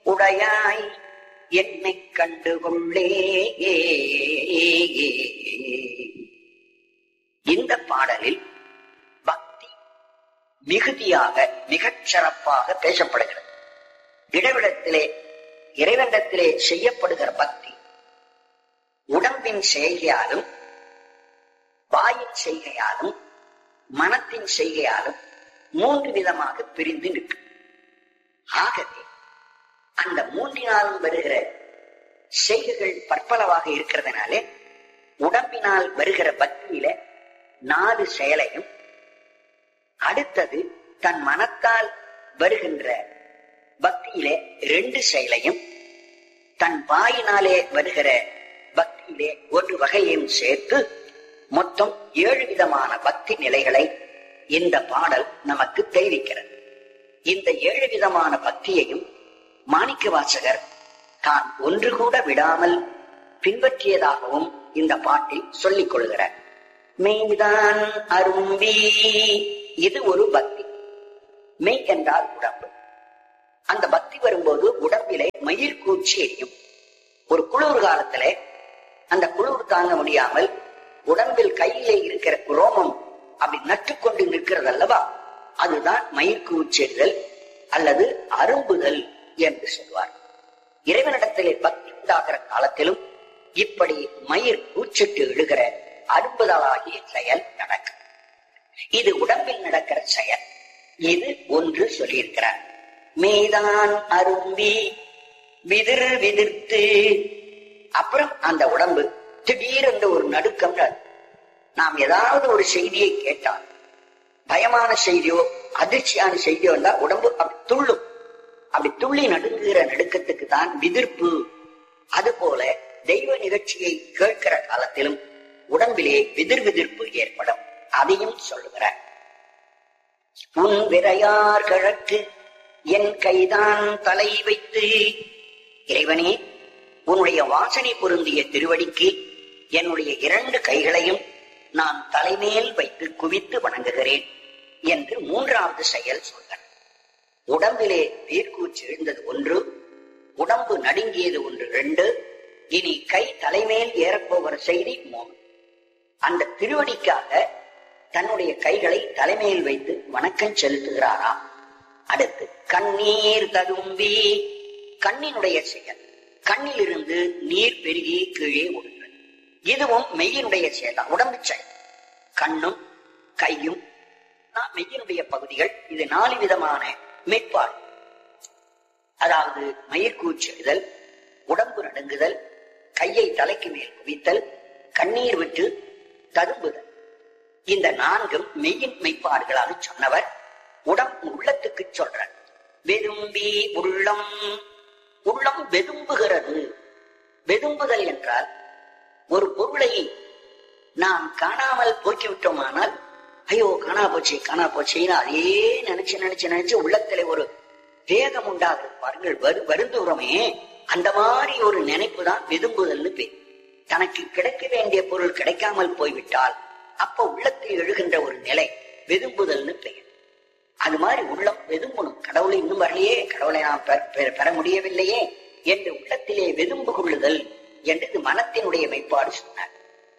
உடையாய் என்னை கண்டுகொள்ளே இந்த பாடலில் பக்தி மிகுதியாக மிகச் சிறப்பாக பேசப்படுகிறது இடவிடத்திலே இறைவனிடத்திலே செய்யப்படுகிற பக்தி உடம்பின் செய்கையாலும் வாயின் செய்கையாலும் மனத்தின் செய்கையாலும் மூன்று விதமாக பிரிந்து நிற்கும் ஆகவே அந்த மூன்றினாலும் வருகிற செய்கைகள் பற்பலவாக இருக்கிறதுனாலே உடம்பினால் வருகிற பக்தியில நாலு செயலையும் அடுத்தது தன் மனத்தால் வருகின்ற பக்தியிலே ரெண்டு செயலையும் தன் வாயினாலே வருகிற பக்தியிலே ஒரு வகையையும் சேர்த்து மொத்தம் ஏழு விதமான பக்தி நிலைகளை இந்த பாடல் நமக்கு தெரிவிக்கிறது இந்த ஏழு விதமான பக்தியையும் மாணிக்க வாசகர் தான் ஒன்று கூட விடாமல் பின்பற்றியதாகவும் இந்த பாட்டில் சொல்லிக் கொள்கிறார் மெய்தான் அரும்பி இது ஒரு பக்தி மெய் என்றால் உடம்பு அந்த பக்தி வரும்போது உடம்பிலே மயிர் கூச்சி எரியும் ஒரு குளிர் காலத்துல அந்த குளிர் தாங்க முடியாமல் உடம்பில் கையிலே இருக்கிற ரோமம் அப்படி நட்டுக்கொண்டு நிற்கிறது அல்லவா அதுதான் மயிர் கூச்செறிதல் அல்லது அரும்புதல் என்று சொல்வார் இறைவனிடத்திலே பக்தி உண்டாகிற காலத்திலும் இப்படி மயிர் கூச்சிட்டு எழுகிற அரும்புதலாகிய செயல் நடக்கும் இது உடம்பில் நடக்கிற செயல் இது ஒன்று சொல்லியிருக்கிறார் மேதான் அரும்பி விதிர் விதிர்த்து அப்புறம் அந்த உடம்பு திடீரென்று ஒரு நடுக்கம் நாம் ஏதாவது ஒரு செய்தியை கேட்டால் பயமான செய்தியோ அதிர்ச்சியான செய்தியோ இருந்தா உடம்பு அப்படி துள்ளும் அப்படி துள்ளி நடுங்குகிற நடுக்கத்துக்கு தான் விதிர்ப்பு அது போல தெய்வ நிகழ்ச்சியை கேட்கிற காலத்திலும் உடம்பிலே விதிர் விதிர்ப்பு ஏற்படும் அதையும் சொல்லுகிறார் உன் விரையார் கிழக்கு என் கைதான் தலை வைத்து இறைவனே உன்னுடைய வாசனை பொருந்திய திருவடிக்கு என்னுடைய இரண்டு கைகளையும் நான் தலைமேல் வைத்து குவித்து வணங்குகிறேன் என்று மூன்றாவது செயல் சொல்கிறார் உடம்பிலே வேர்க்கூச்சு எழுந்தது ஒன்று உடம்பு நடுங்கியது ஒன்று ரெண்டு இனி கை தலைமேல் ஏறப்போகிற செய்தி மூணு அந்த திருவடிக்காக தன்னுடைய கைகளை தலைமையில் வைத்து வணக்கம் செலுத்துகிறாராம் அடுத்து கண்ணீர் ததும்பி கண்ணினுடைய செயல் கண்ணிலிருந்து நீர் பெருகி கீழே ஓடுகிறது இதுவும் மெய்யினுடைய செயல் உடம்பு செயல் கண்ணும் கையும் மெய்யினுடைய பகுதிகள் இது நாலு விதமான மெய்ப்பாடு அதாவது மயிர்கூச்செழுதல் உடம்பு நடுங்குதல் கையை தலைக்கு மேல் குவித்தல் கண்ணீர் விட்டு ததும்புதல் இந்த நான்கும் மெய்யின் மெய்ப்பாடுகளாக சொன்னவர் உடம் உள்ளத்துக்கு சொல்றார் வெதும்பி உள்ளம் உள்ளம் வெதும்புகிறது வெதும்புதல் என்றால் ஒரு பொருளை நாம் காணாமல் போக்கிவிட்டோமானால் ஐயோ காணா போச்சு காணா போச்சுன்னு அதே நினைச்சு நினைச்சு நினைச்சு உள்ளத்துல ஒரு வேகம் உண்டாகுது பாருங்கள் வரு வருந்துகிறோமே அந்த மாதிரி ஒரு நினைப்பு தான் வெதும்புதல்னு பேர் தனக்கு கிடைக்க வேண்டிய பொருள் கிடைக்காமல் போய்விட்டால் அப்ப உள்ளத்தில் எழுகின்ற ஒரு நிலை வெதும்புதல்னு பெயர் அது மாதிரி உள்ளம் வெதும்பணும் கடவுளை இன்னும் வரலையே கடவுளை நாம் பெற முடியவில்லையே என்று உள்ளத்திலே வெதும்பு கொள்ளுதல் என்று இது மனத்தினுடைய மெய்ப்பாடு சொன்னார்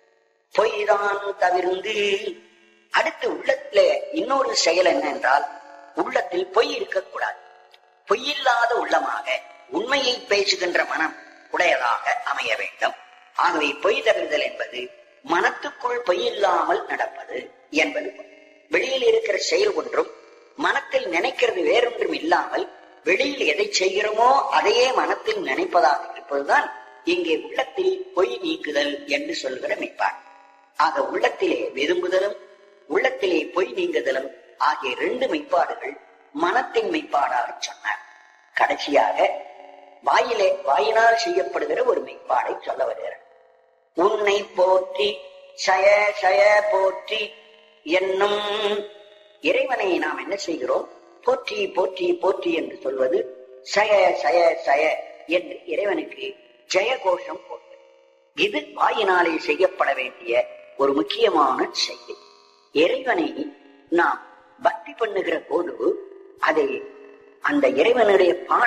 பொய்தான் தவிர்ந்து அடுத்து உள்ளத்துல இன்னொரு செயல் என்ன என்றால் உள்ளத்தில் பொய் இருக்கக்கூடாது பொய்யில்லாத உள்ளமாக உண்மையை பேசுகின்ற மனம் உடையதாக அமைய வேண்டும் ஆகவே பொய் தவிர்தல் என்பது மனத்துக்குள் பொய்யில்லாமல் நடப்பது என்பது வெளியில் இருக்கிற செயல் ஒன்றும் மனத்தில் நினைக்கிறது வேறொன்றும் இல்லாமல் வெளியில் எதை செய்கிறோமோ அதையே மனத்தில் நினைப்பதாக இருப்பதுதான் இங்கே உள்ளத்தில் பொய் நீக்குதல் என்று சொல்கிற மெய்ப்பாடு ஆக உள்ளத்திலே விரும்புதலும் உள்ளத்திலே பொய் நீங்குதலும் ஆகிய ரெண்டு மெய்ப்பாடுகள் மனத்தின் மெய்ப்பாடாக சொன்னார் கடைசியாக வாயிலே வாயினால் செய்யப்படுகிற ஒரு மெய்ப்பாடை சொல்ல வருகிறார் உன்னை போற்றி சய சய போற்றி என்னும் இறைவனை நாம் என்ன செய்கிறோம் போற்றி போற்றி போற்றி என்று சொல்வது சய சய சய என்று இறைவனுக்கு ஜெயகோஷம் போட்டு இது வாயினாலே செய்யப்பட வேண்டிய ஒரு முக்கியமான செய்தி இறைவனை நாம் பக்தி பண்ணுகிற போது அதை அந்த இறைவனுடைய பாடல்களை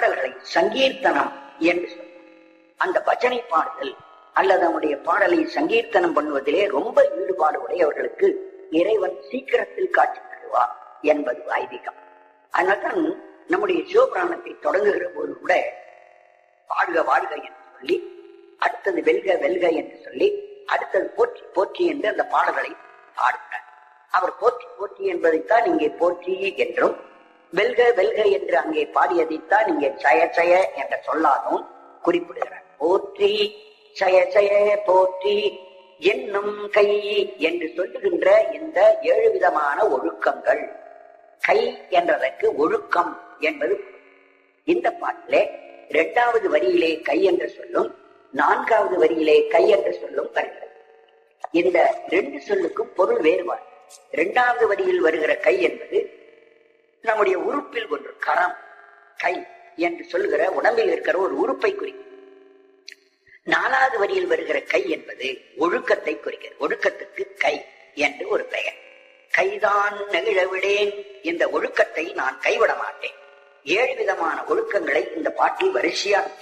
சங்கீர்த்தனம் என்று சொல்லும் அந்த பஜனை பாடுதல் அல்லது அவனுடைய பாடலை சங்கீர்த்தனம் பண்ணுவதிலே ரொம்ப ஈடுபாடு உடையவர்களுக்கு இறைவன் சீக்கிரத்தில் காட்சி தருவார் என்பது ஐதீகம் அதனால்தான் நம்முடைய சிவபுராணத்தை தொடங்குகிற போது கூட வாழ்க வாழ்க என்று சொல்லி அடுத்தது வெல்க வெல்க என்று சொல்லி அடுத்தது போற்றி போற்றி என்று அந்த பாடல்களை ஆடுகிறார் அவர் போற்றி போற்றி என்பதைத்தான் இங்கே போற்றி என்றும் வெல்க வெல்க என்று அங்கே பாடியதைத்தான் இங்கே சய சய என்ற சொல்லாலும் குறிப்பிடுகிறார் போற்றி சய சய போற்றி என்னும் கை என்று சொல்லுகின்ற இந்த ஏழு விதமான ஒழுக்கங்கள் கை என்றதற்கு ஒழுக்கம் என்பது இந்த பாட்டிலே இரண்டாவது வரியிலே கை என்று சொல்லும் நான்காவது வரியிலே கை என்று சொல்லும் வருகிறது இந்த ரெண்டு சொல்லுக்கும் பொருள் வேறுபாடு இரண்டாவது வரியில் வருகிற கை என்பது நம்முடைய உறுப்பில் ஒன்று கரம் கை என்று சொல்லுகிற உடம்பில் இருக்கிற ஒரு உறுப்பை குறிக்கும் நாலாவது வரியில் வருகிற கை என்பது ஒழுக்கத்தை குறிக்கிறது ஒழுக்கத்துக்கு கை என்று ஒரு பெயர் கைதான் நெகிழ விடேன் இந்த ஒழுக்கத்தை நான் கைவிட மாட்டேன் ஏழு விதமான ஒழுக்கங்களை இந்த பாட்டில் வரிசையாக